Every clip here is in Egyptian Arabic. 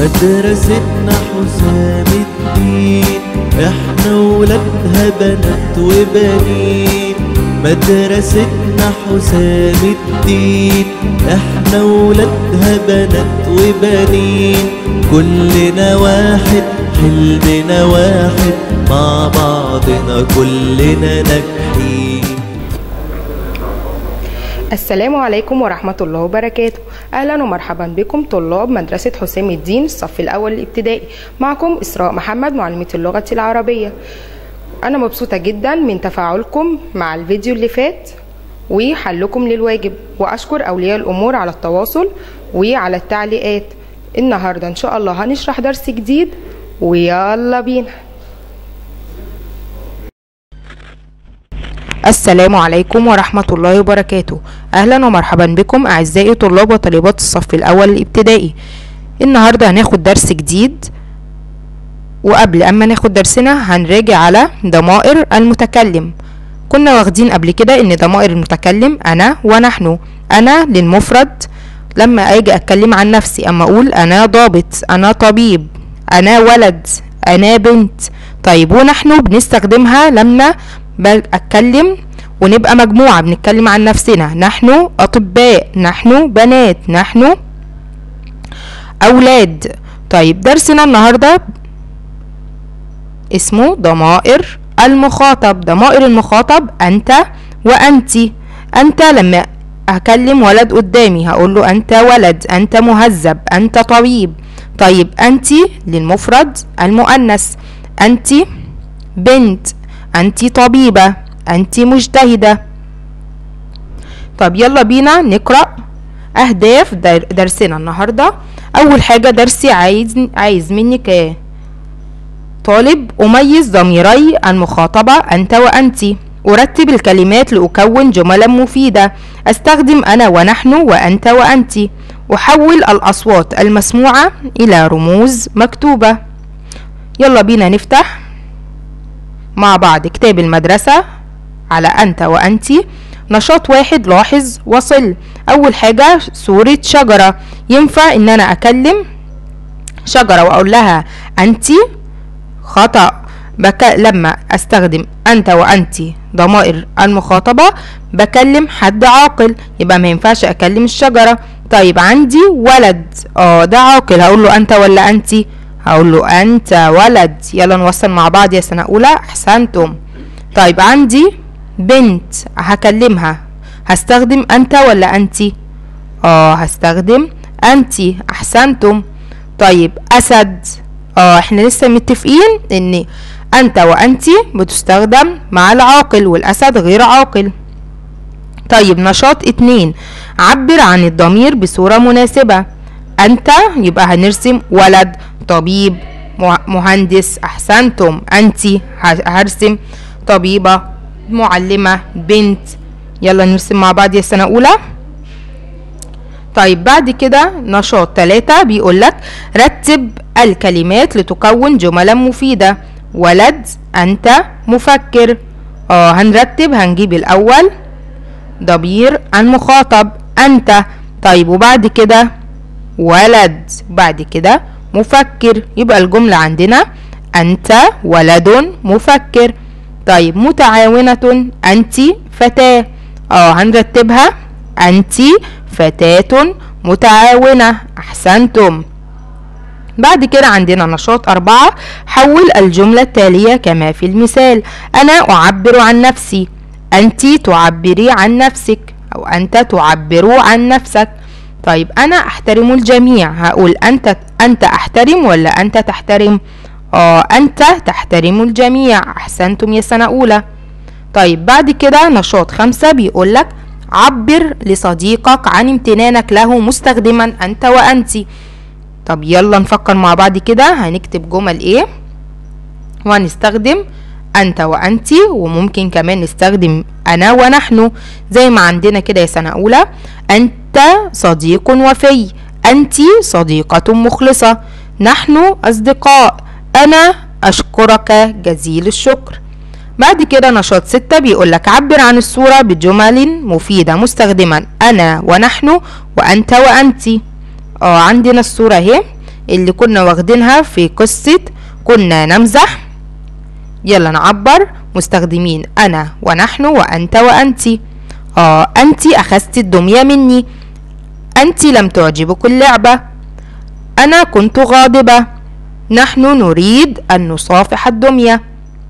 مدرستنا حسام الدين احنا ولادها بنات وبنين مدرستنا حسام الدين احنا ولادها بنات وبنين كلنا واحد حلمنا واحد مع بعضنا كلنا ناجحين السلام عليكم ورحمة الله وبركاته أهلا ومرحبا بكم طلاب مدرسة حسام الدين الصف الأول الابتدائي معكم إسراء محمد معلمة اللغة العربية أنا مبسوطة جدا من تفاعلكم مع الفيديو اللي فات وحلكم للواجب وأشكر أولياء الأمور على التواصل وعلى التعليقات النهاردة إن شاء الله هنشرح درس جديد ويلا بينا السلام عليكم ورحمة الله وبركاته أهلا ومرحبا بكم أعزائي طلاب وطالبات الصف الأول الابتدائي النهاردة هناخد درس جديد وقبل أما ناخد درسنا هنراجع على ضمائر المتكلم كنا واخدين قبل كده ان ضمائر المتكلم انا ونحن انا للمفرد لما اجي اتكلم عن نفسي اما اقول انا ضابط انا طبيب انا ولد انا بنت طيب ونحن بنستخدمها لما بتكلم ونبقى مجموعة بنتكلم عن نفسنا نحن أطباء نحن بنات نحن أولاد طيب درسنا النهاردة اسمه ضمائر المخاطب ضمائر المخاطب أنت وأنتي أنت لما هكلم ولد قدامي هقول له أنت ولد أنت مهذب أنت طبيب طيب أنتي للمفرد المؤنث أنتي بنت أنت طبيبة أنت مجتهدة طب يلا بينا نقرأ أهداف در درسنا النهاردة أول حاجة درسي عايز عايز منك إيه طالب أميز ضميري المخاطبة أنت وأنت أرتب الكلمات لأكون جملا مفيدة أستخدم أنا ونحن وأنت وأنت أحول الأصوات المسموعة إلى رموز مكتوبة يلا بينا نفتح مع بعض كتاب المدرسة على أنت وأنتي نشاط واحد لاحظ وصل أول حاجة صورة شجرة ينفع إن أنا أكلم شجرة وأقول لها أنتي خطأ بك... لما أستخدم أنت وأنتي ضمائر المخاطبة بكلم حد عاقل يبقى ما ينفعش أكلم الشجرة طيب عندي ولد اه ده عاقل هقول له أنت ولا أنتي هقول له انت ولد يلا نوصل مع بعض يا سنه اولى احسنتم طيب عندي بنت هكلمها هستخدم انت ولا انتي اه هستخدم انتي احسنتم طيب اسد اه احنا لسه متفقين ان انت وانتي بتستخدم مع العاقل والاسد غير عاقل طيب نشاط اتنين عبر عن الضمير بصورة مناسبة انت يبقى هنرسم ولد طبيب مهندس احسنتم انتي هرسم طبيبة معلمة بنت يلا نرسم مع بعض يا سنة اولى طيب بعد كده نشاط تلاتة بيقولك رتب الكلمات لتكون جملا مفيدة ولد انت مفكر اه هنرتب هنجيب الاول ضمير المخاطب انت طيب وبعد كده ولد بعد كده مفكر يبقى الجملة عندنا أنت ولد مفكر طيب متعاونة أنت فتاة اه هنرتبها أنت فتاة متعاونة أحسنتم بعد كده عندنا نشاط أربعة حول الجملة التالية كما في المثال أنا أعبر عن نفسي أنت تعبري عن نفسك أو أنت تعبر عن نفسك طيب انا احترم الجميع هقول انت انت احترم ولا انت تحترم اه انت تحترم الجميع احسنتم يا سنة اولى طيب بعد كده نشاط خمسة بيقولك عبر لصديقك عن امتنانك له مستخدما انت وانتي طب يلا نفكر مع بعض كده هنكتب جمل ايه وهنستخدم انت وانتي وممكن كمان نستخدم انا ونحن زي ما عندنا كده يا سنة اولى انت صديق وفي انت صديقة مخلصة نحن اصدقاء انا اشكرك جزيل الشكر بعد كده نشاط ستة بيقولك عبر عن الصورة بجمل مفيدة مستخدما أنا ونحن وأنت وأنتي اه عندنا الصورة اهي اللي كنا واخدينها في قصة كنا نمزح يلا نعبر مستخدمين أنا ونحن وأنت وأنتي آه أنتي أخذت الدمية مني أنت لم تعجبك اللعبة أنا كنت غاضبة نحن نريد أن نصافح الدمية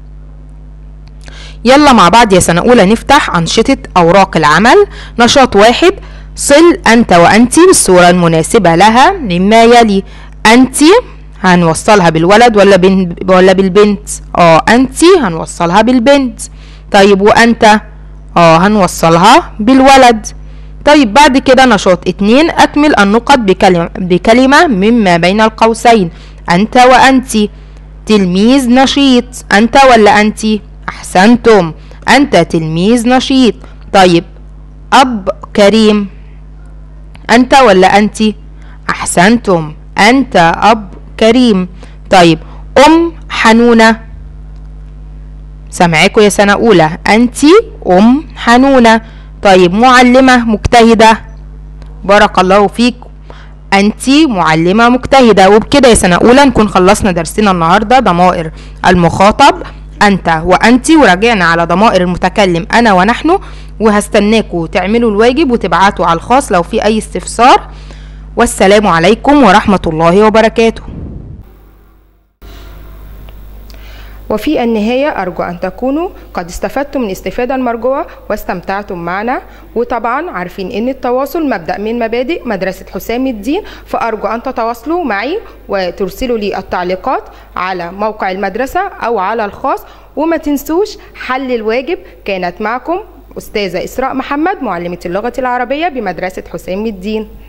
يلا مع بعض يا سنة أولى نفتح أنشطة أوراق العمل نشاط واحد صل أنت وأنت بالصورة المناسبة لها مما يلي أنت هنوصلها بالولد ولا بن ولا بالبنت اه أنت هنوصلها بالبنت طيب وأنت اه هنوصلها بالولد طيب بعد كده نشاط اتنين أكمل النقط بكلمة, بكلمة مما بين القوسين أنت وأنت تلميذ نشيط أنت ولا أنت أحسنتم أنت تلميذ نشيط طيب أب كريم أنت ولا أنت أحسنتم أنت أب كريم طيب أم حنونة سامعاكوا يا سنة أولى أنت أم حنونة طيب معلمة مجتهدة بارك الله فيك أنت معلمة مجتهدة وبكده يا سنة أولى نكون خلصنا درسنا النهاردة ضمائر المخاطب أنت وأنت وراجعنا على ضمائر المتكلم أنا ونحن وهستناكوا تعملوا الواجب وتبعتوا على الخاص لو في أي استفسار والسلام عليكم ورحمة الله وبركاته وفي النهاية أرجو أن تكونوا قد استفدتم من استفادة مرجوة واستمتعتم معنا وطبعا عارفين أن التواصل مبدأ من مبادئ مدرسة حسام الدين فأرجو أن تتواصلوا معي وترسلوا لي التعليقات على موقع المدرسة أو على الخاص وما تنسوش حل الواجب كانت معكم أستاذة إسراء محمد معلمة اللغة العربية بمدرسة حسام الدين